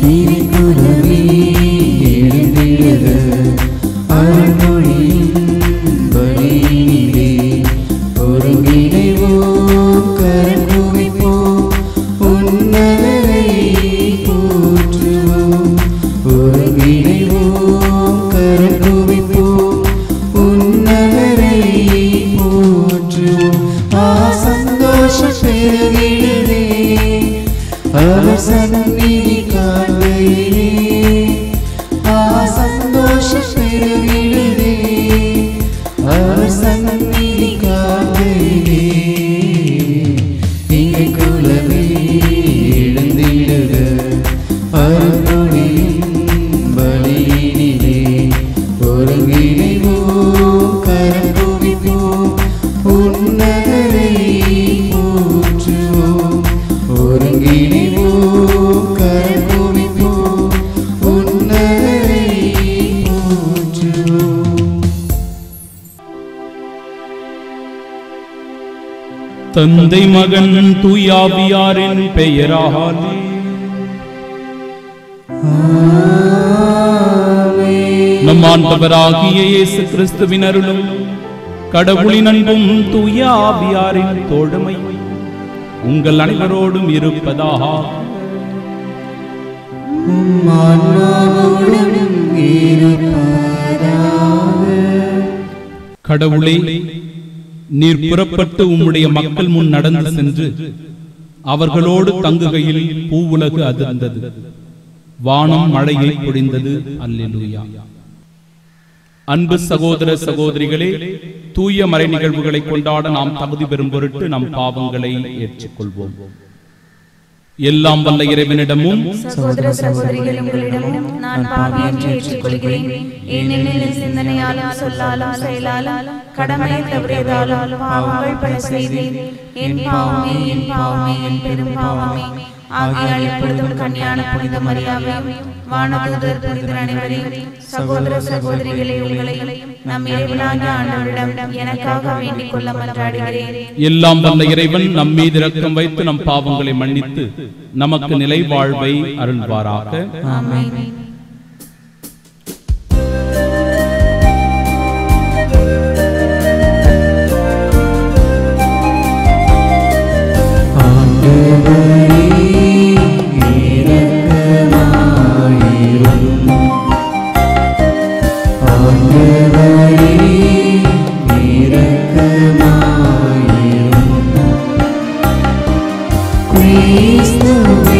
திரைக்குலவே எழுந்திடுக அருள்மொழியின் வழியினிலே ஒருங்கிணைவோம் கரம் குவிப்போம் உன்னதரை போற்றுவோம் ஒருங்கிணைவோம் கரம் குவிப்போம் உன்னதரை போற்றுவோம் ஆ சந்தோஷம் பெருகிடுதே அவர் சந்நிதி காண்கையிலே ஆ சந்தோஷம் பெருகிடுதே அவர் சந்நிதி காண்கையிலே இங்கே குலவே எழுந்திடுக அருள்மொழியின் வழியினிலே ஒருங்கிணைவோம் கரம் குவிப்போம் உன்னதரை போற்றுவோம் ஒருங்கிணைவோம் கரம் குவிப்போம் உன்னதரை போற்றுவோம் தந்தை மகன் தூயாவியாரின் பெயராலே நம் ஆண்டவராகிய இயேசு கிறிஸ்துவின் அருளும் கடவுளின் அன்பும் தூய ஆவியாரின் தோழமை உங்கள் அனைவரோடும் இருப்பதாக ஆன்மாவோடும் இருப்பதாக கடவுளே நீர் புறப்பட்டு உம்முடைய மக்கள் முன் நடந்து சென்று அவர்களோடு தங்குகையில் பூவுலகு அதிர்ந்தது வானம் மழையை பொழிந்தது அல்லேலூயா அன்பு சகோதர சகோதரிகளே தூய மறை நிகழ்வுகளை கொண்டாட நாம் தகுதி பெறும் பொருட்டு நம் பாவங்களை ஏற்றுக்கொள்வோம் எல்லாம் வல்ல இறைவனிடமும் சகோதர சகோதரிகள் உங்களிடமும் நான் பாவி என்று ஏற்றுக்கொள்கிறேன் ஏனெனில் என் சிந்தனையாலும் சொல்லாலும் செயலாலும் கடமையை தவறியதாலும் பாவங்கள் பல செய்தேன் என் பாவமே என் பாவமே என் பெரும் பாவமே ஆகையால் எப்பொழுதும் கன்னியான புனித மரியாவை வானதூதர் புனிதர் அனைவரையும் சகோதர சகோதரிகளை உங்களையும் நம் இறைவனாகிய ஆண்டவரிடம் எனக்காக வேண்டிக் கொள்ள மன்றாடுகிறேன் எல்லாம் வல்ல இறைவன் நம் மீது இரக்கம் வைத்து நம் பாவங்களை மன்னித்து நமக்கு நிலை வாழ்வை அருள்வாராக ஆமென் ஆண்டவரே இரக்கமாயிரும் ஆண்டவரே இரக்கமாயிரும் கிறிஸ்துவே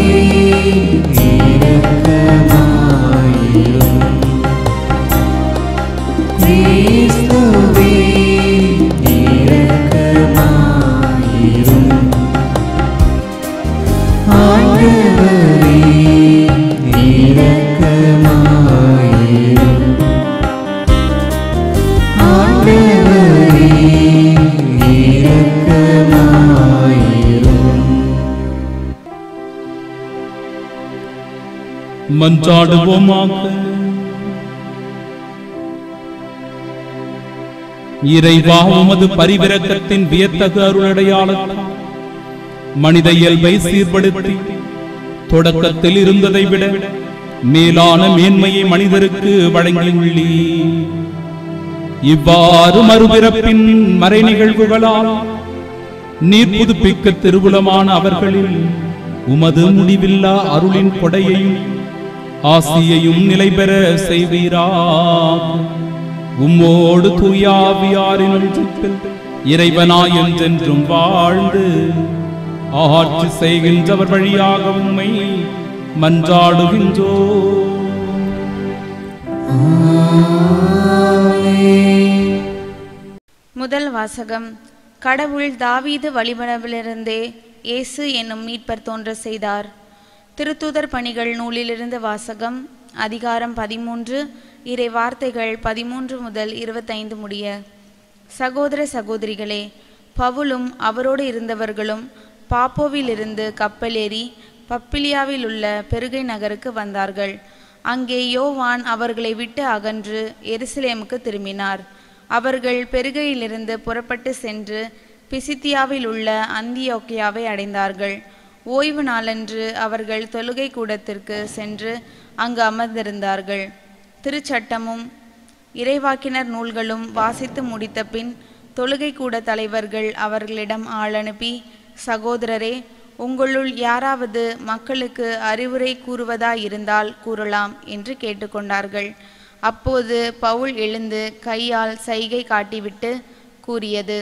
இரக்கமாயிரும் கிறிஸ்துவே இரக்கமாயிரும் ஆண்டவரே இரக்கமாயிரும் ஆண்டவரே இரக்கமாயிரும் மன்றாடுவோமாக இறைவா உமது பரிவிரக்கத்தின் வியத்தகு அருளடையாளத்தால் மனித இயல்பை சீர்படுத்தி தொடக்கத்தில் இருந்ததை விட மேலான மேன்மையை மனிதருக்கு வழங்கியுள்ளீ இவ்வாறு மறுபிறப்பின் மறை நிகழ்வுகளால் நீர் புதுப்பிக்க திருவுளமான அவர்களில் உமது முடிவில்லா அருளின் கொடையையும் ஆசியையும் நிலை பெற செய்வீரா உம்மோடு தூயாவியாரின் ஒன்றிப்பில் இறைவனாய் என்றென்றும் வாழ்ந்து ஆட்சி செய்கின்றவர் வழியாக உம்மை மன்றாடுகின்றோ முதல் வாசகம் கடவுள் தாவீது வழிபடவிலிருந்தே இயேசு என்னும் மீட்பர் தோன்ற செய்தார் திருத்தூதர் பணிகள் நூலிலிருந்து வாசகம் அதிகாரம் பதிமூன்று இறை வார்த்தைகள் பதிமூன்று முதல் இருபத்தைந்து முடிய சகோதர சகோதரிகளே பவுலும் அவரோடு இருந்தவர்களும் பாப்போவிலிருந்து கப்பலேறி பப்பிலியாவில் உள்ள பெருகை நகருக்கு வந்தார்கள் அங்கே யோவான் அவர்களை விட்டு அகன்று எருசலேமுக்கு திரும்பினார் அவர்கள் பெருகையிலிருந்து புறப்பட்டு சென்று பிசித்தியாவில் உள்ள அந்தியோக்கியாவை அடைந்தார்கள் ஓய்வு நாளன்று அவர்கள் தொழுகை கூடத்திற்கு சென்று அங்கு அமர்ந்திருந்தார்கள் திருச்சட்டமும் இறைவாக்கினர் நூல்களும் வாசித்து முடித்த பின் தொழுகை கூட தலைவர்கள் அவர்களிடம் ஆள் அனுப்பி சகோதரரே உங்களுள் யாராவது மக்களுக்கு அறிவுரை கூறுவதாயிருந்தால் கூறலாம் என்று கேட்டுக்கொண்டார்கள் அப்போது பவுல் எழுந்து கையால் சைகை காட்டிவிட்டு கூறியது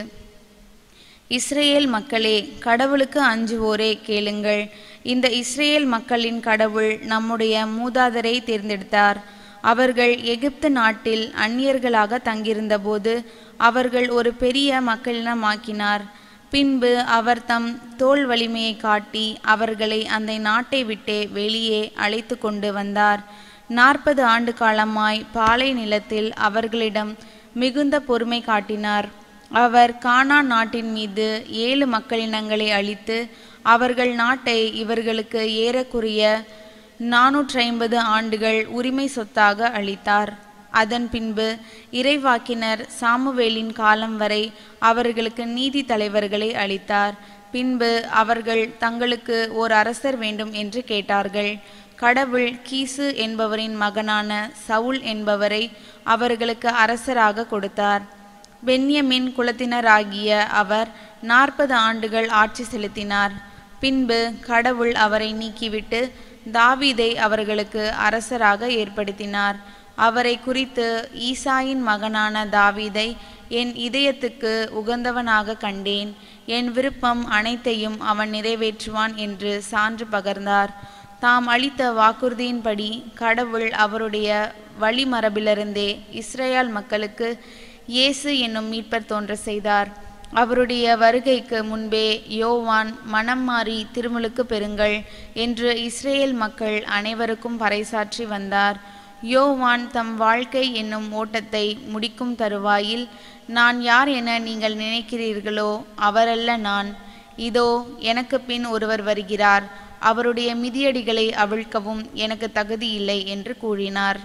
இஸ்ரேல் மக்களே கடவுளுக்கு அஞ்சுவோரே கேளுங்கள் இந்த இஸ்ரேல் மக்களின் கடவுள் நம்முடைய மூதாதரை தேர்ந்தெடுத்தார் அவர்கள் எகிப்து நாட்டில் அந்நியர்களாக தங்கியிருந்தபோது அவர்கள் ஒரு பெரிய மக்களினமாக்கினார் பின்பு அவர் தம் தோல் வலிமையை காட்டி அவர்களை அந்த நாட்டை விட்டே வெளியே அழைத்து கொண்டு வந்தார் நாற்பது ஆண்டு காலமாய் பாலை நிலத்தில் அவர்களிடம் மிகுந்த பொறுமை காட்டினார் அவர் கானான் நாட்டின் மீது ஏழு மக்களினங்களை அழித்து அவர்கள் நாட்டை இவர்களுக்கு ஏறக்குறைய நானூற்றி ஐம்பது ஆண்டுகள் உரிமை சொத்தாக அளித்தார் அதன் பின்பு இறைவாக்கினர் சாமுவேலின் காலம் வரை அவர்களுக்கு நீதி தலைவர்களை அளித்தார் பின்பு அவர்கள் தங்களுக்கு ஓர் அரசர் வேண்டும் என்று கேட்டார்கள் கடவுள் கீசு என்பவரின் மகனான சவுல் என்பவரை அவர்களுக்கு அரசராக கொடுத்தார் பென்யமின் குலத்தினராகிய அவர் நாற்பது ஆண்டுகள் ஆட்சி செலுத்தினார் பின்பு கடவுள் அவரை நீக்கிவிட்டு தாவீதை அவர்களுக்கு அரசராக ஏற்படுத்தினார் அவரை குறித்து ஈசாயின் மகனான தாவீதை என் இதயத்துக்கு உகந்தவனாக கண்டேன் என் விருப்பம் அனைத்தையும் அவன் நிறைவேற்றுவான் என்று சான்று பகர்ந்தார் தாம் அளித்த வாக்குறுதியின்படி கடவுள் அவருடைய வழிமரபிலிருந்தே இஸ்ரேல் மக்களுக்கு இயேசு என்னும் மீட்பர் தோன்ற செய்தார் அவருடைய வருகைக்கு முன்பே யோவான் மனம் மாறி திருமுழுக்கு பெறுங்கள் என்று இஸ்ரேல் மக்கள் அனைவருக்கும் பறைசாற்றி வந்தார் யோவான் தம் வாழ்க்கை என்னும் ஓட்டத்தை முடிக்கும் தருவாயில் நான் யார் என நீங்கள் நினைக்கிறீர்களோ அவரல்ல நான் இதோ எனக்கு பின் ஒருவர் வருகிறார் அவருடைய மிதியடிகளை அவிழ்க்கவும் எனக்கு தகுதி இல்லை என்று கூறினார்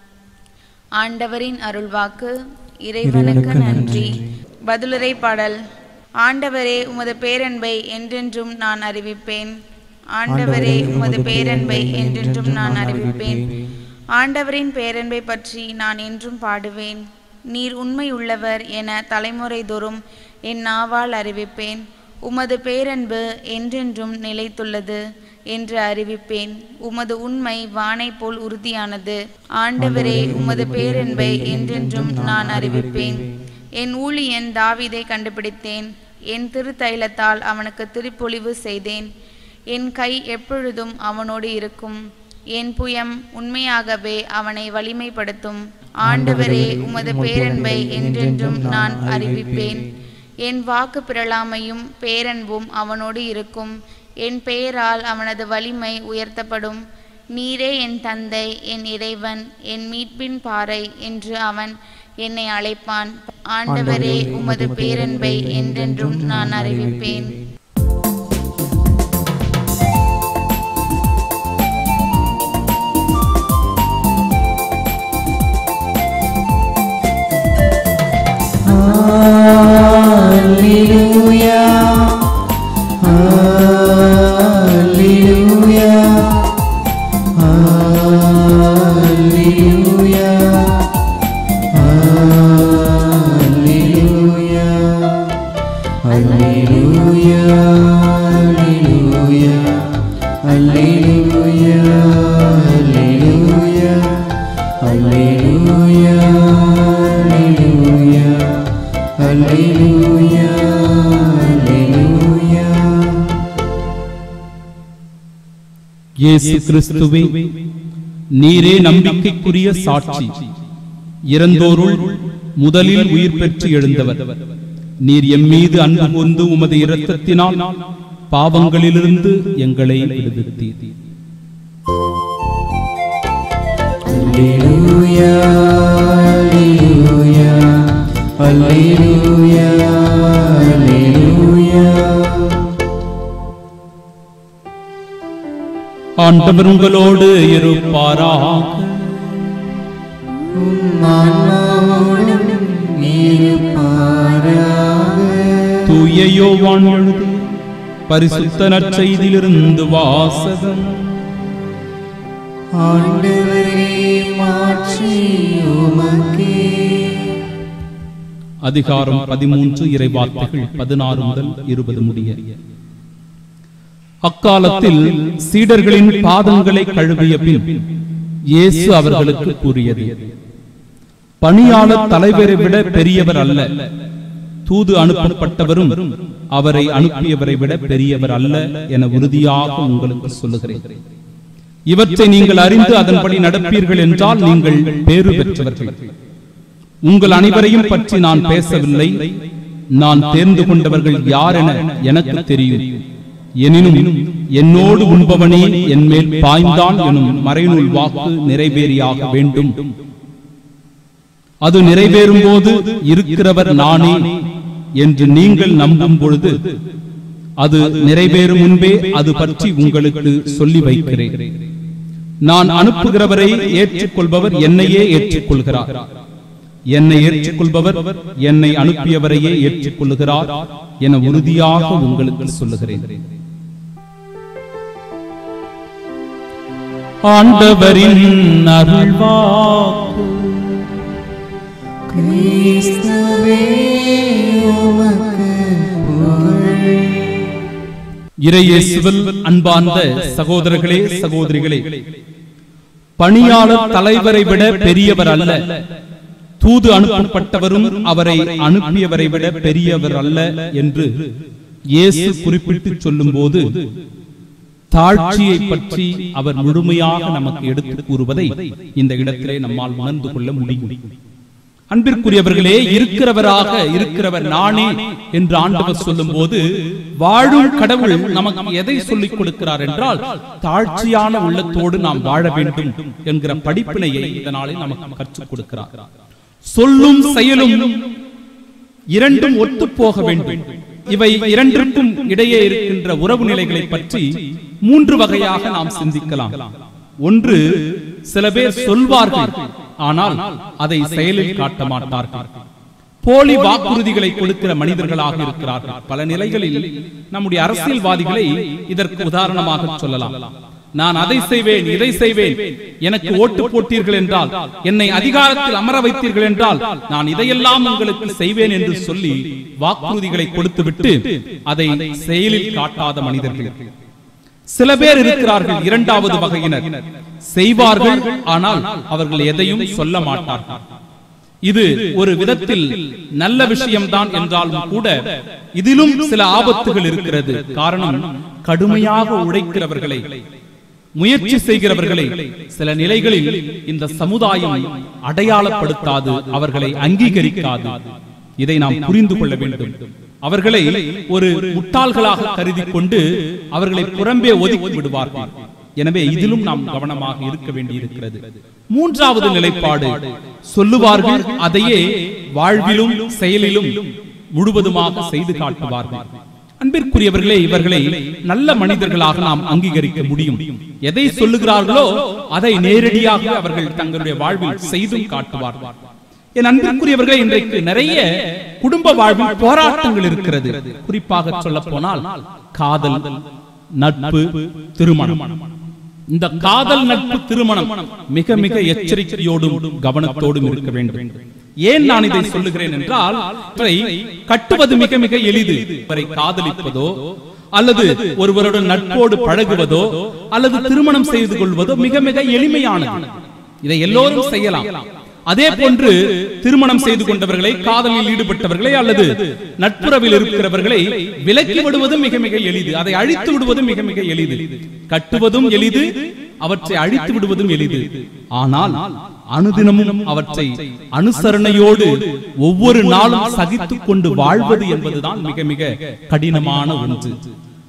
ஆண்டவரின் அருள்வாக்கு இறைவனுக்கு நன்றி பதிலுரை பாடல் ஆண்டவரே உமது பேரன்பை என்றென்றும் நான் அறிவிப்பேன் ஆண்டவரே உமது பேரன்பை என்றென்றும் நான் அறிவிப்பேன் ஆண்டவரின் பேரன்பை பற்றி நான் என்றும் பாடுவேன் நீர் உண்மை உள்ளவர் என தலைமுறை தோறும் என் நாவால் அறிவிப்பேன் உமது பேரன்பு என்றென்றும் நிலைத்துள்ளது என்று அறிவிப்பேன் உமது உண்மை வானை போல் உறுதியானது ஆண்டவரே உமது பேரன்பை என்றென்றும் நான் அறிவிப்பேன் என் ஊழியன் தாவீதை கண்டுபிடித்தேன் என் திருத்தைலத்தால் அவனுக்கு திருப்பொழிவு செய்தேன் என் கை எப்பொழுதும் அவனோடு இருக்கும் என் புயம் உண்மையாகவே அவனை வலிமைப்படுத்தும் ஆண்டவரே உமது பேரன்பை என்றென்றும் நான் அறிவிப்பேன் என் வாக்கு பிறழாமையும் பேரன்பும் அவனோடு இருக்கும் என் பெயரால் அவனது வலிமை உயர்த்தப்படும் நீரே என் தந்தை என் இறைவன் என் மீட்பின் பாறை என்று அவன் என்னை அழைப்பான் ஆண்டவரே உமது பேரன்பை என்றென்றும் நான் அறிவிப்பேன் Hallelujah. Hallelujah. Hallelujah. Hallelujah. Hallelujah. Hallelujah. Hallelujah. Hallelujah. Hallelujah. Hallelujah. Hallelujah. Hallelujah. இயேசு கிறிஸ்துவே நீரே நம்பிக்கைக்குரிய சாட்சி இறந்தோருள் முதலில் உயிர் பெற்று எழுந்தவர் நீர் எம்மீது அன்பு கூர்ந்து உமது இரத்தத்தினால் பாவங்களிலிருந்து எங்களை விடுவித்தீர் Hallelujah, hallelujah, hallelujah, hallelujah. ஆண்டவர் உங்களோடு இருப்பாராக உம் ஆன்மாவோடும் இருப்பாராக. தூய யோவான் எழுதிய பரிசுத்த நற்செய்தியிலிருந்து வாசகம் ஆண்டவரே மாற்றி உமக்கே அதிகாரம் பதிமூன்று இறை வார்த்தைகள் பதினாறு முதல் இருபது முடிய அக்காலத்தில் சீடர்களின் பாதங்களை கழுவிய பின் இயேசு அவர்களுக்கு கூறியது பணியாளர் தலைவரை விட பெரியவர் அல்ல தூது அனுப்பப்பட்டவரும் அவரை அனுப்பியவரை விட பெரியவர் அல்ல என உறுதியாக உங்களுக்கு சொல்லுகிறேன் இவற்றை நீங்கள் அறிந்து அதன்படி நடப்பீர்கள் என்றால் நீங்கள் பேறு பெற்றவர்கள் உங்கள் அனைவரையும் பற்றி நான் பேசவில்லை நான் தேர்ந்து கொண்டவர்கள் யார் என எனக்கு தெரியும் எனினும் என்னோடு உண்பவனே என் மேல் பாய்ந்தான் எனும் மறைநூல் வாக்கு நிறைவேறியாக வேண்டும் அது நிறைவேறும் போது இருக்கிறவர் நானே என்று நீங்கள் நம்பும் பொழுது அது நிறைவேறும் முன்பே அது பற்றி உங்களுக்கு சொல்லி வைக்கிறேன் நான் அனுப்புகிறவரை ஏற்றுக்கொள்பவர் என்னையே ஏற்றுக்கொள்கிறார் என்னை ஏற்றுக்கொள்பவர் என்னை அனுப்பியவரையே ஏற்றுக்கொள்கிறார் என உறுதியாக உங்களுக்கு சொல்லுகிறேன் ஆண்டவரின் அருள்வாக்கு கிறிஸ்துவே உமக்கு புகழ் இறையேசுவில் அன்பார்ந்த சகோதரர்களே சகோதரிகளே பணியாளர் தலைவரை விட பெரியவர் அல்ல தூது அனுப்பப்பட்டவரும் அவரை அனுப்பியவரை விட பெரியவர் அல்ல என்று இயேசு குறிப்பிட்டு சொல்லும்போது தாழ்ச்சியை பற்றி அவர் முழுமையாக நமக்கு எடுத்து கூறுவதை இந்த இடத்திலே நம்மால் உணர்ந்து கொள்ள முடியும் அன்பிற்குரியவர்களே இருக்கிறவராக இருக்கிறவர் நானே என்று ஆண்டவர் சொல்லும் போது வாழும் கடவுள் நமக்கு எதை சொல்லிக் கொடுக்கிறார் என்றால் தாழ்ச்சியான உள்ளத்தோடு நாம் வாழ வேண்டும் என்கிற படிப்பினையை இதனாலே நமக்கு கற்றுக் கொடுக்கிறார் சொல்லும் செயலும் இரண்டும் ஒத்து போக வேண்டும் இவை இரண்டிற்கும் இடையே இருக்கின்ற உறவு நிலைகளை பற்றி மூன்று வகையாக நாம் சிந்திக்கலாம் ஒன்று சில பேர் சொல்வார்கள் ஆனால் அதை செயலில் காட்ட மாட்டார்கள் போலி வாக்குறுதிகளை கொடுக்கிற மனிதர்களாக இருக்கிறார்கள் பல நிலைகளில் நம்முடைய அரசியல்வாதிகளை இதற்கு உதாரணமாக சொல்லலாம் நான் அதை செய்வேன் இதை செய்வேன் எனக்கு ஓட்டு போட்டீர்கள் என்றால் என்னை அதிகாரத்தில் அமர வைத்தீர்கள் என்றால் நான் இதையெல்லாம் உங்களுக்கு செய்வேன் என்று சொல்லி வாக்குறுதிகளை கொடுத்துவிட்டு அதை செயலில் காட்டாத மனிதர்கள் சில பேர் இருக்கிறார்கள் இரண்டாவது வகையினர் செய்வார்கள் ஆனால் அவர்கள் எதையும் சொல்ல மாட்டார்கள் இது ஒரு விதத்தில் நல்ல விஷயம்தான் என்றாலும் கூட இதிலும் சில ஆபத்துகள் இருக்கிறது காரணம் கடுமையாக உழைக்கிறவர்களை முயற்சி செய்கிறவர்களை சில நிலைகளில் இந்த சமுதாயம் அடையாளப்படுத்தாது அவர்களை அங்கீகரிக்காது இதை நாம் புரிந்து கொள்ள வேண்டும் அவர்களை ஒரு முட்டாள்களாக கருதி கொண்டு அவர்களை புறம்பே ஒதுக்கி விடுவார்கள் எனவே இதிலும் நாம் கவனமாக இருக்க வேண்டியிருக்கிறது மூன்றாவது நிலைப்பாடு சொல்லுவார்கள் அதையே வாழ்விலும் செயலிலும் முழுவதுமாக செய்து காட்டுவார்கள் அன்பிற்குரியவர்களே இவர்களை நல்ல மனிதர்களாக நாம் அங்கீகரிக்க முடியும் எதை சொல்லுகிறார்களோ அதை நேரடியாக அவர்கள் தங்களுடைய வாழ்வில் செய்தும் காட்டுவார்கள் என் அன்பிற்குரியவர்களே இன்றைக்கு நிறைய குடும்ப வாழ்வில் போராட்டங்கள் இருக்கிறது குறிப்பாக சொல்ல போனால் காதல் நட்பு திருமணம் இந்த காதல் நட்பு திருமணம் மிக மிக எச்சரிக்கையோடும் கவனத்தோடும் இருக்க வேண்டும் ஏன் நான் இதை சொல்லுகிறேன் என்றால் இவரை கட்டுவது மிக மிக எளிது இவரை காதலிப்பதோ அல்லது ஒருவருடன் நட்போடு பழகுவதோ அல்லது திருமணம் செய்து கொள்வதோ மிக மிக எளிமையானது இதை எல்லோரும் செய்யலாம் அதே போன்று திருமணம் செய்து கொண்டவர்களை காதலில் ஈடுபட்டவர்களை அல்லது நட்புறவில் இருக்கிறவர்களை விலக்கி விடுவதும் மிக மிக எளிது அதை அழித்து விடுவதும் மிக மிக எளிது கட்டுவதும் எளிது அவற்றை அழித்து விடுவதும் எளிது ஆனால் அனுதினமும் அவற்றை அனுசரணையோடு ஒவ்வொரு நாளும் சகித்துக் கொண்டு வாழ்வது என்பதுதான் மிக மிக கடினமான ஒன்று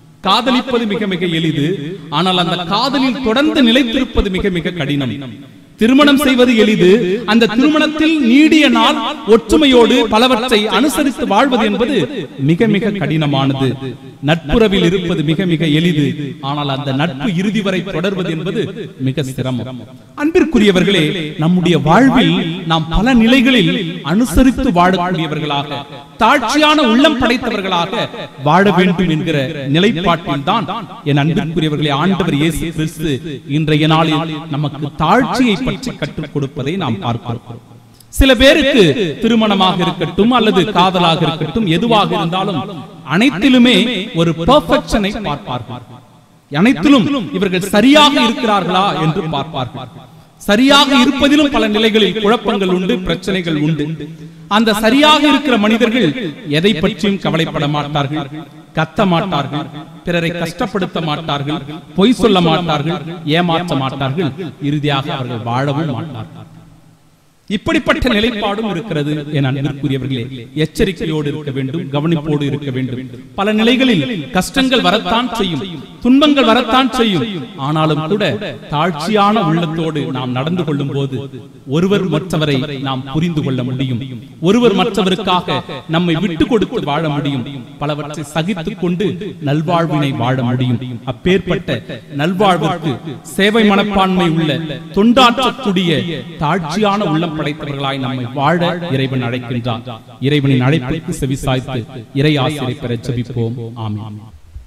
காதலிப்பது மிக மிக எளிது ஆனால் அந்த காதலில் தொடர்ந்து நிலைத்திருப்பது மிக மிக கடினம் திருமணம் செய்வது எளிது அந்த திருமணத்தில் நீடிய நாள் ஒற்றுமையோடு பலவற்றை அனுசரித்து வாழ்வது என்பது மிக மிக கடினமானது நட்புறவில் இருப்பது மிக மிக எளிது ஆனால் அந்த நட்பு இறுதி வரை தொடர்வது என்பது மிக சிரமம் அன்பிற்குரியவர்களே நம்முடைய வாழ்வில் நாம் பல நிலைகளில் அனுசரித்து வாழக்கூடியவர்களாக தாழ்ச்சியான உள்ளம் படைத்தவர்களாக வாழ வேண்டும் என்கிற நிலைப்பாட்டில் தான் என் அன்பிற்குரியவர்களே ஆண்டவர் இயேசு கிறிஸ்து இன்றைய நாளில் நமக்கு தாழ்ச்சியை பற்றி கற்றுக் கொடுப்பதை நாம் பார்க்கிறோம் சில பேருக்கு திருமணமாக இருக்கட்டும் அல்லது காதலாக இருக்கட்டும் எதுவாக இருந்தாலும் அனைத்திலுமே ஒரு பெர்ஃபெக்ஷனை பார்ப்பார்கள் அனைத்திலும் இவர்கள் சரியாக இருக்கிறார்களா என்று பார்ப்பார்கள் சரியாக இருப்பதிலும் பல நிலைகளில் குழப்பங்கள் உண்டு பிரச்சனைகள் உண்டு அந்த சரியாக இருக்கிற மனிதர்கள் எதை பற்றியும் கவலைப்பட மாட்டார்கள் கத்த மாட்டார்கள் பிறரை கஷ்டப்படுத்த மாட்டார்கள் பொய் சொல்ல மாட்டார்கள் ஏமாற்ற மாட்டார்கள் இறுதியாக அவர்கள் வாழவும் மாட்டார்கள் இப்படிப்பட்ட நிலைப்பாடும் இருக்கிறது என் அன்பிற்குரியவர்களே எச்சரிக்கையோடு இருக்க வேண்டும் கவனிப்போடு இருக்க வேண்டும் பல நிலைகளில் கஷ்டங்கள் வரத்தான் செய்யும் துன்பங்கள் வரத்தான் செய்யும் ஆனாலும் கூட தாழ்ச்சியான உள்ளத்தோடு நாம் நடந்து கொள்ளும் போது ஒருவர் மற்றவரை நாம் புரிந்து கொள்ள முடியும் ஒருவர் மற்றவருக்காக நம்மை விட்டு கொடுத்து வாழ முடியும் பலவற்றை சகித்துக் கொண்டு நல்வாழ்வினை வாழ முடியும் அப்பேற்பட்ட நல்வாழ்விற்கு சேவை மனப்பான்மை உள்ள தொண்டாற்றக்கூடிய தாழ்ச்சியான உள்ளம் படைத்தவர்களாய் நம்மை வாழ இறைவன் அழைக்கின்றான் இறைவனின் அழைப்பிற்கு செவிசாய்த்து இறை ஆசிரை பெற ஜெபிப்போம் ஆமென்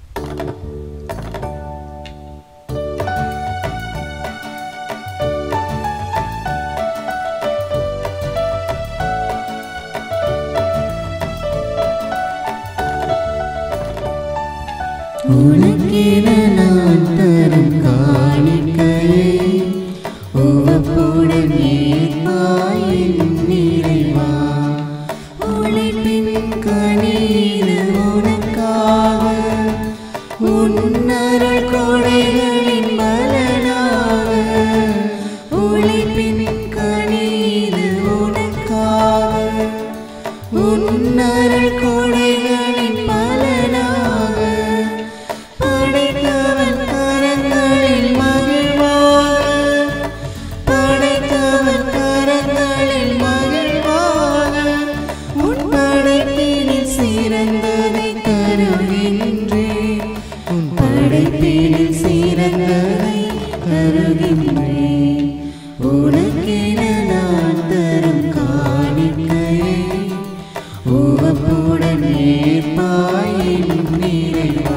உனக்கென நான் தரும் காணிக்கையை உவப்புடன் ஏற்பாயின் நிறைவா உழைப்பின் கணீது உனக்காக உன்னருள் கொடைகளின் பலனாக உழைப்பின் கணீது உனக்காக உன்னருள் கொடைகளின் பலனாக படைத்தவன் கரங்களில் மகிழ்வாக படைத்தவன் கரங்களில் மகிழ்வாக உன் படைப்பினில் சிறந்ததை தருகின்றேன் உன் படைப்பினில் சிறந்ததை தருகின்றேன் உனக்கென நான் தரும் காணிக்கையை உவப்புடன் ஏற்பாயின் நிறைவா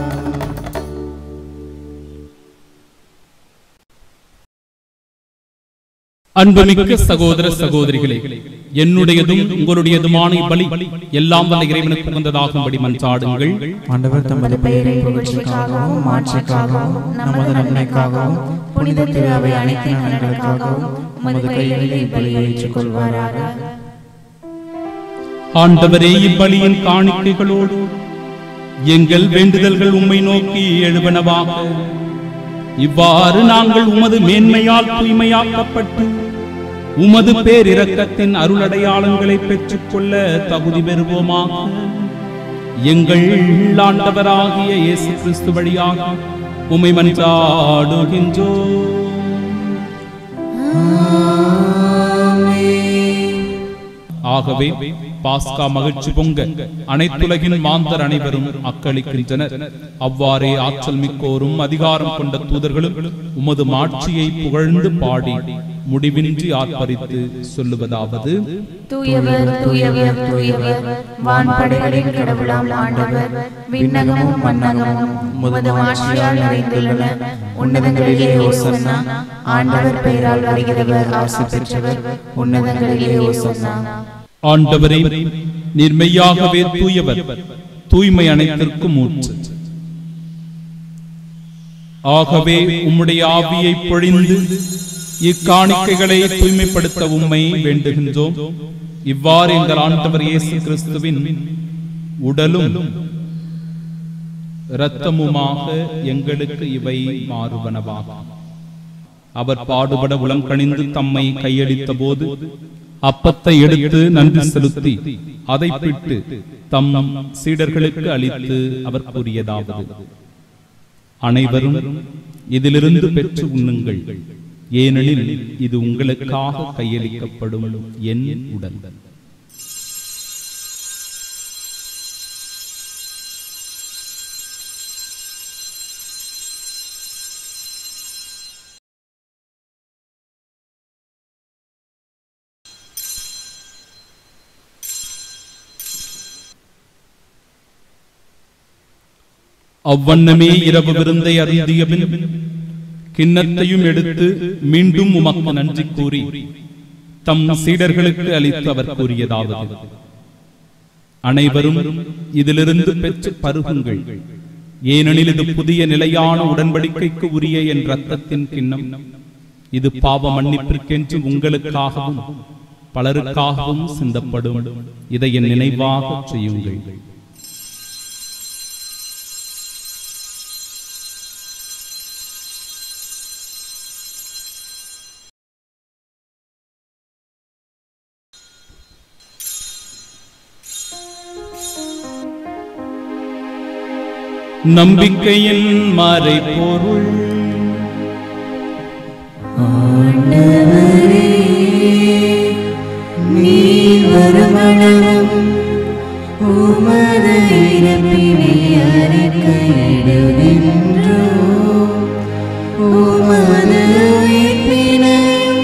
அன்புமிக்க சகோதர சகோதரிகளே என்னுடையதும் உங்களுடையதுமான பலி எல்லாம் வல்ல இறைவனுக்கு உகந்ததாகும்படி மன்றாடுங்கள் ஆண்டவர் தமது பெயரை புகழ்ச்சிக்காகவும் மாற்றிக்காகவும் நமது நன்மைக்காகவும் புனித திரு அவை அனைத்தின் நலனுக்காகவும் உமது கைகளில் இப்பலியை ஏற்றுக்கொள்வாராக ஆண்டவரே இப்பலியின் காணிக்கைகளோடு எங்கள் வேண்டுதல்கள் உம்மை நோக்கி எழுவனவாக இவ்வாறு நாங்கள் உமது மேன்மையால் தூய்மையாக்கப்பட்டு உமது பேரிரக்கத்தின் அருளடையாளங்களை பெற்றுக்கொள்ள தகுதி பெறுவோமாக எங்கள் ஆண்டவராகிய இயேசு கிறிஸ்து வழியாக உம்மை மன்றாடுகின்றோம் ஆகவே பாஸ்கா மகிழ்ச்சி பொங்க அனைத்துலகின் மாந்தர் அனைவரும் அக்களிக்கின்றனர் அவ்வாறே ஆற்றல் மிக்கோரும் அதிகாரம் கொண்ட தூதர்களும் உமது மாட்சியை புகழ்ந்து பாடி முடிவின்றி ஆர்ப்பரித்து சொல்லுவதாவது தூயவர் தூயவர் தூயவர் வான்படைகளின் கடவுளாம் ஆண்டவர் விண்ணகமும் மண்ணகமும் உமது மாட்சியால் நிறைந்துள்ளன உன்னதங்களிலே ஓசன்னா ஆண்டவர் பெயரால் வருகிறவர் ஆசி பெற்றவர் உன்னதங்களிலே ஓசன்னா ஆண்டவரே நிர்மையாகவே தூயவர் தூய்மை அனைத்திற்கும் மூச்சு ஆகவே உம்முடைய ஆவியை பொழிந்து இக்காணிக்கைகளை தூய்மைப்படுத்த உம்மை வேண்டுகின்றோம் இவ்வாறு எங்கள் ஆண்டவர் இயேசு கிறிஸ்துவின் உடலும் இரத்தமுமாக எங்களுக்கு இவை மாறுவனவாகும் அவர் பாடுபட உளம் கணிந்து தம்மை கையளித்த போது அப்பத்தை எடுத்து நன்றி செலுத்தி அதை பிட்டு தம் சீடர்களுக்கு அளித்து அவர் கூறியதாவது அனைவரும் இதிலிருந்து பெற்று உண்ணுங்கள் ஏனெனில் இது உங்களுக்காக கையளிக்கப்படும் என் உடல் அவ்வண்ணமே இரவு விருந்தை அருந்திய பின் கிண்ணத்தையும் எடுத்து மீண்டும் உமக்கு நன்றி கூறி தம் சீடர்களுக்கு அளித்து அவர் கூறியதாவது அனைவரும் இதிலிருந்து பெற்று பருகுங்கள் ஏனெனில் இது புதிய நிலையான உடன்படிக்கைக்கு உரிய என் ரத்தத்தின் கிண்ணம் இது பாவ மன்னிப்பிற்கென்று உங்களுக்காகவும் பலருக்காகவும் சிந்தப்படும் இதை என் நினைவாக செய்யுங்கள் நம்பிக்கையின் மறைபொருள் ஆண்டவரே நீ வருமளவும் உமது இறப்பினை அறிக்கையிடுகின்றோ உமது உயிர்ப்பினை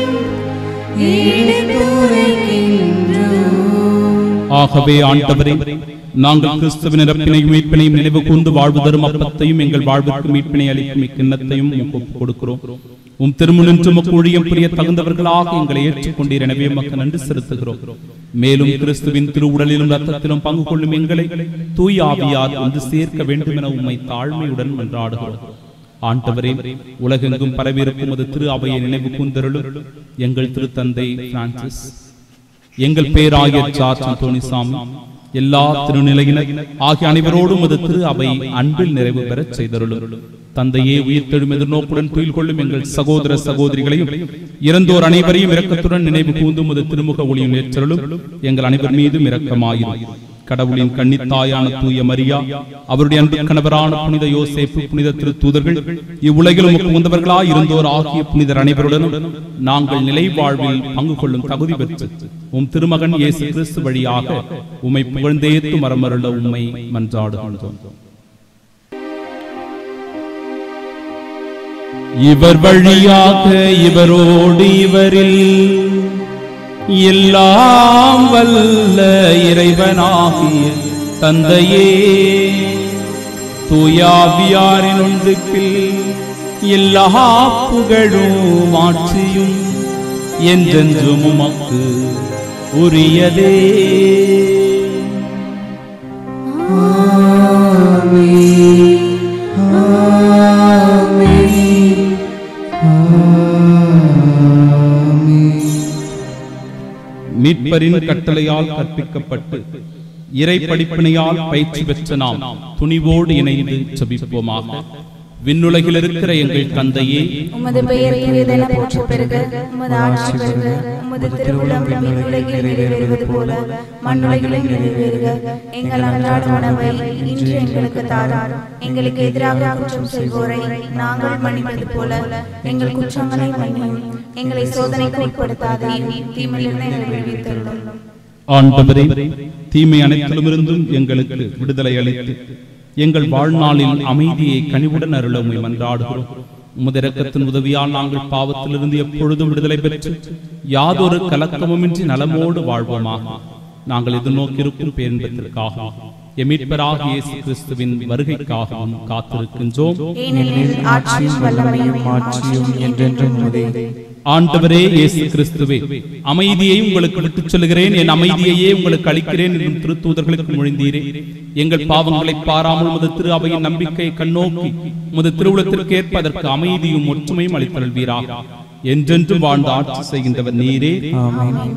எடுத்துரைக்கின்றோ ஆகவே ஆண்டவரே நாங்கள் கிறிஸ்துவின் இறப்பினையும் மீட்பினையும் நினைவு கூர்ந்து வாழ்வு தரும் அப்பத்தையும் எங்கள் வாழ்வுக்கு மீட்பினை அளிக்கும் இக்கிண்ணத்தையும் உமக்கு ஒப்புக் கொடுக்கிறோம் உம் திருமுனின்று உமக்கு ஊழியம் புரிய தகுந்தவர்களாக எங்களை ஏற்றுக்கொண்டீர் எனவே உமக்கு நன்றி செலுத்துகிறோம் மேலும் கிறிஸ்துவின் திருவுடலிலும் ரத்தத்திலும் பங்கு கொள்ளும் எங்களை தூய் ஆவியார் வந்து சேர்க்க வேண்டும் என உம்மை தாழ்மையுடன் மன்றாடுகிறோம் ஆண்டவரே உலகெங்கும் பரவியிருக்கும் அது திரு அவையை நினைவு கூர்ந்தருளும் எங்கள் திருத்தந்தை பிரான்சிஸ் எங்கள் பேராயர் சார்ஜ் அந்தோணிசாமி எல்லா திருநிலையினர் ஆகிய அனைவரோடும் அது திரு அவை அன்பில் நிறைவு பெறச் செய்தருளும் தந்தையே உயிர்த்தெழும் எதிர்நோக்குடன் துயில் கொள்ளும் எங்கள் சகோதர சகோதரிகளையும் இறந்தோர் அனைவரையும் இரக்கத்துடன் நினைவு கூந்தும் அது திருமுக ஒளியும் ஏற்றருளும் எங்கள் அனைவர் மீதும் இரக்கமாயிரும் கடவுளின் கன்னித்தாயான தூய மரியா அவருடைய அன்பு கணவரான புனித யோசேப்பு புனித திரு தூதர்கள் இவ்வுலகிலும் உகந்தவர்களாய் இருந்தோர் ஆகிய புனிதர் அனைவருடனும் நாங்கள் நிலை வாழ்வில் பங்கு கொள்ளும் தகுதி பெற்று உம் திருமகன் இயேசு கிறிஸ்து வழியாக உம்மை புகழ்ந்தேத்து மரமருள உம்மை மன்றாடுகின்றோம் இவர் வழியாக இவரோடு இவரில் எல்லாம் வல்ல இறைவனாகிய தந்தையே தூயாவியாரின் ஒன்றுக்கில் எல்லா புகழும் ஆட்சியும் என்றென்றும் உமக்கு உரியதே மீட்பரின் கட்டளையால் கற்பிக்கப்பட்டு இறை படிப்பினையால் பயிற்சி பெற்ற நாம் துணிவோடு இணைந்து ஜெபிப்போமாக விண்ணுலகில் இருக்கிற எங்கள் தந்தையே உமது பெயர் பெரிதென போற்ற பெருக உமது ஆட்சி பெருக உமது திருவுளம் விண்ணுலகில் நிறைவேறுவது போல மண்ணுலகிலும் நிறைவேறுக எங்கள் அன்றாட உணவை இன்று எங்களுக்கு தாரும் எங்களுக்கு எதிராக குற்றம் செய்வோரை நாங்கள் மன்னிப்பது போல எங்கள் குற்றங்களை மன்னியும் எங்களை சோதனைக்கு உட்படுத்தாதையும் தீமையிலிருந்து எங்களை விடுவித்தருளும் ஆண்டவரே தீமை அனைத்திலுமிருந்தும் எங்களுக்கு விடுதலை அளித்து எங்கள் வாழ்நாளில் அமைதியை கனிவுடன் அருள உம்மை மன்றாடுகிறோம் உமது இரக்கத்தின் உதவியால் நாங்கள் பாவத்திலிருந்து எப்பொழுதும் விடுதலை பெற்று யாதொரு கலக்கமுமின்றி நலமோடு வாழ்வோமாக நாங்கள் எதிர்நோக்கியிருக்கும் பேரின்பத்திற்காக எமீட்பராக இயேசு கிறிஸ்துவின் வருகைக்காகவும் காத்திருக்கின்றோம் ஏனெனில் ஆட்சியும் வல்லமையும் ஆட்சியும் என்றென்றும் உமதே ஆண்டவரே இயேசு கிறிஸ்துவே அமைதியை உங்களுக்கு விட்டுச் சொல்கிறேன் என் அமைதியையே உங்களுக்கு அளிக்கிறேன் என்றும் திருத்தூதர்களுக்கு மொழிந்தீரே எங்கள் பாவங்களை பாராமல் உமது திரு அவையின் நம்பிக்கையை கண்ணோக்கி உமது திருவுளத்திற்கு ஏற்ப அதற்கு அமைதியும் ஒற்றுமையும் அளித்தல்வீராக என்றென்றும் வாழ்ந்து ஆட்சி செய்கின்றவர் நீரே ஆமென்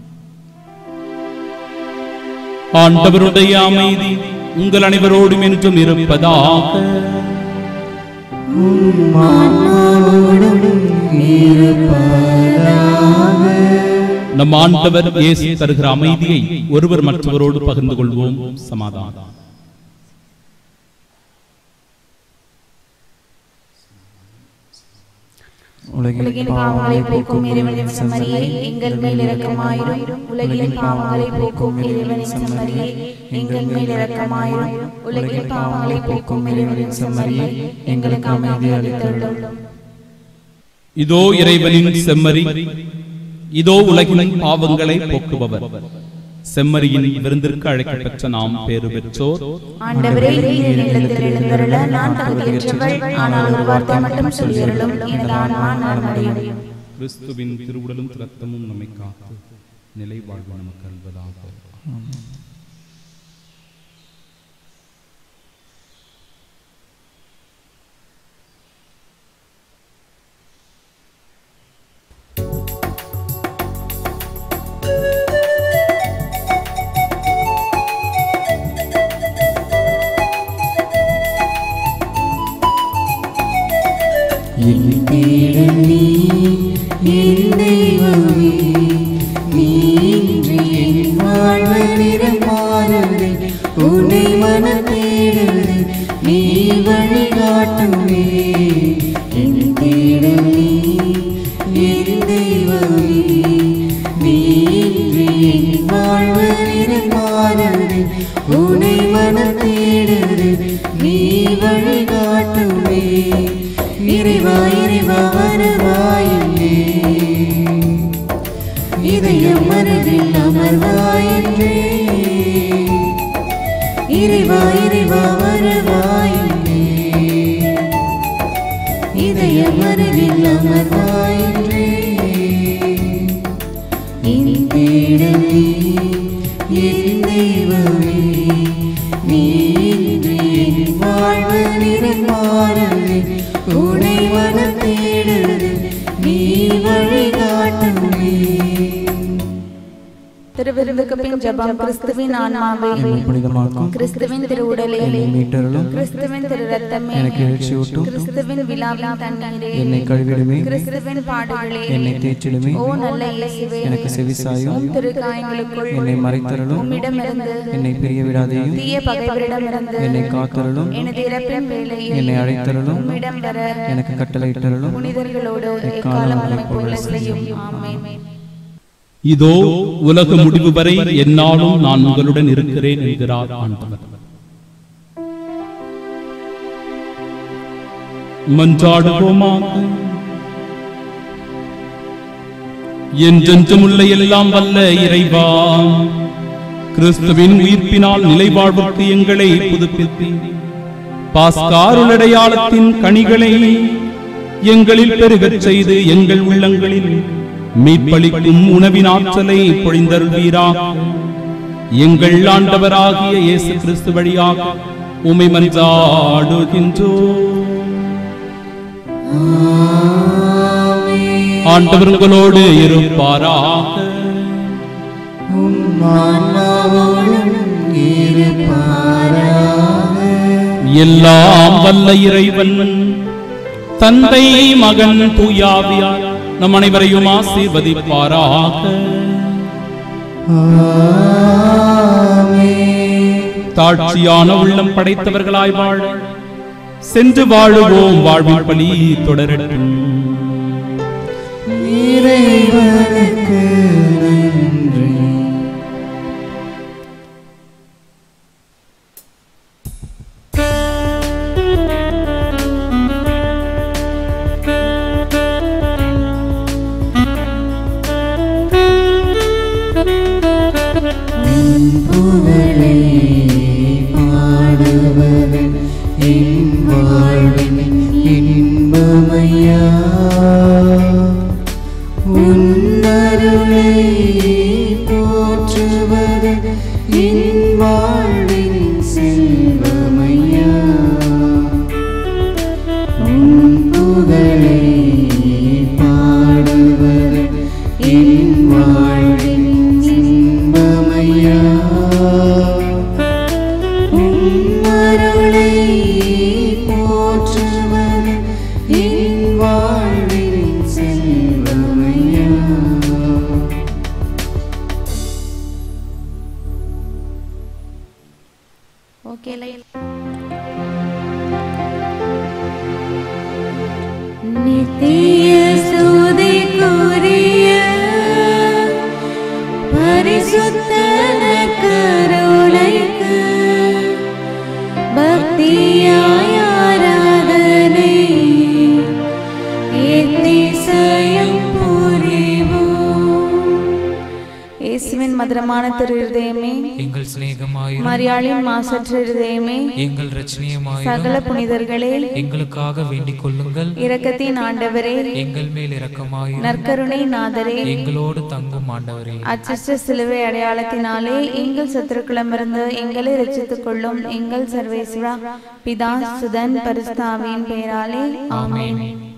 ஆண்டவருடைய அமைதி உங்கள் அனைவரோடும் என்றும் இருப்பதாக ஆன்மாவோடும் இருப்பதாக நம் ஆண்டவர் இயேசு தருகிற அமைதியை ஒருவர் மற்றவரோடு பகிர்ந்து கொள்வோம் சமாதானம் உலகின் பாவங்களை போக்கும் இறைவனின் செம்மறியே எங்கள் மேல் இரக்கமாயிரும் உலகின் பாவங்களை போக்கும் இறைவனின் செம்மறியே எங்கள் மேல் இரக்கமாயிரும் உலகின் பாவங்களை போக்கும் இறைவனின் செம்மறியே எங்களுக்கு அமைதி அளித்தருளும் இதோ இறைவனின் செம்மறி இதோ உலகின் பாவங்களை போக்குபவர் செம்மறியின் விருந்திற்கு அழைக்கப்பெற்ற நாம் பேறு பெற்றோர் ஆண்டவரே நீர் நிலத்தில் எழுந்தருள நான் தகுதியற்றவள் ஆனால் ஒரு வார்த்தை மட்டும் சொல்லியருளும் எனது ஆன்மா நலமடையும் கிறிஸ்துவின் திருவுடலும் இரத்தமும் நம்மை காத்து நிலை வாழ்வு நமக்கு அல்வதாக என் தேடல் நீ என் தெய்வமே நீ இன்றி என் வாழ்வு நிறம் மாறுதே உன்னை மனம் தேடுதே நீ வழிகாட்டுமே என் தேடல் நீ என் தெய்வமே நீ இன்றி என் வாழ்வு நிறம் மாறுதே உன்னை மனம் தேடுதே நீ வழிகாட்டுமே இறைவா இறைவா வருவாயில்லே இதயம் மனதில் அமர்வாயின்றே இறைவா இறைவா வருவாயில்லே இதயம் மனதில் அமர்வாயின்றே என் தேடலே என் தெய்வமே நீ இன்றி என் வாழ்வு நிறம் மாறலே உனை மனம் தேடுது நீ வழிகாட்டுமே திருவிருந்துக்கு பின் ஜெபம் கிறிஸ்துவின் ஆன்மாவே என்னை புனிதமாக்கும் கிறிஸ்துவின் திருவுடலே என்னை மீட்டருளும் கிறிஸ்துவின் திரு ரத்தமே எனக்கு எழுச்சியூட்டும் கிறிஸ்துவின் விழாவின் தண்ணீரே என்னை கழுவிடுமே கிறிஸ்துவின் பாடுகளே என்னை தேய்ச்சிடுமே ஓ நல்ல இயேசுவே எனக்கு செவிசாயும் உம் திருக்காயங்களுக்குள் என்னை மறைத்தருளும் உம்மிடமிருந்து என்னை பிரிய விடாதையும் தீய பகைவரிடமிருந்து என்னை காத்தருளும் எனது இறப்பின் வேளையில் என்னை அழைத்தருளும் உம்மிடம் வர எனக்கு கட்டளையிட்டருளும் புனிதர்களோடு எக்காலம் போல செய்யும் ஆமென் இதோ உலக முடிவு வரை என்னாலும் நான் உங்களுடன் இருக்கிறேன் என்கிறார் ஆண்டவர் மன்றாடுவோமாக என்றென்றுமுள்ள எல்லாம் வல்ல இறைவா கிறிஸ்துவின் உயிர்ப்பினால் நிலைவாழ்வுக்கு எங்களை புதுப்பித்து பாஸ்காருளடையாளத்தின் கனிகளை எங்களில் பெருகச் செய்து எங்கள் உள்ளங்களில் மீட்பளிக்கும் உணவின் ஆற்றலை பொழிந்தருள்வீராக எங்கள் ஆண்டவராகிய இயேசு கிறிஸ்து வழியாக உமை மன்றாடுகின்றோ ஆண்டவர் உங்களோடு இருப்பாராக ஆன்மாவோடும் இருப்பாராக எல்லாம் வல்ல இறைவன் தந்தை மகன் தூயாவியார் நம் அனைவரையும் ஆசீர்வதிப்பாராக தாட்சியான உள்ளம் படைத்தவர்களாய் வாழ சென்று வாழுவோம் வாழ்வின் பலி தொடரட்டும் இறைவனுக்கு நன்றி புகழை பாடுவது என் வாழ்வின் இன்பமையா உன்னருளை போற்றுவது என் வாழ்வின் செல்வமையா உன் புகழை பாடுவது என் வாழ்வின் இன்பமையா உம்மருளை போற்றுவது என் வாழ்வின் செல்வமையா ஓகே லைட் நித்திய பக்தியாய் ஆராதனை எத்திசையும் புரிவோம் இயேசுவின் மதுரமான திரு இருதயமே எங்கள் சிநேகமாயிரும் மரியாளின் மாசற்ற இருதயமே எங்கள் ரச்சனையுமாயிரும் சகல புனிதர்களே எங்களுக்காக வேண்டிக் கொள்ளுங்கள் இரக்கத்தின் ஆண்டவரே எங்கள் மேல் இரக்கமாயிரும் நற்கருணை நாதரே எங்களோடு தங்கும் ஆண்டவரே அச்சிஷ்ட சிலுவை அடையாளத்தினாலே எங்கள் சத்துருக்களமிருந்து எங்களை ரட்சித்துக் கொள்ளும் எங்கள் சர்வேஸ்வரா பிதா சுதன் பரிஸ்தாவின் பெயராலே ஆமென்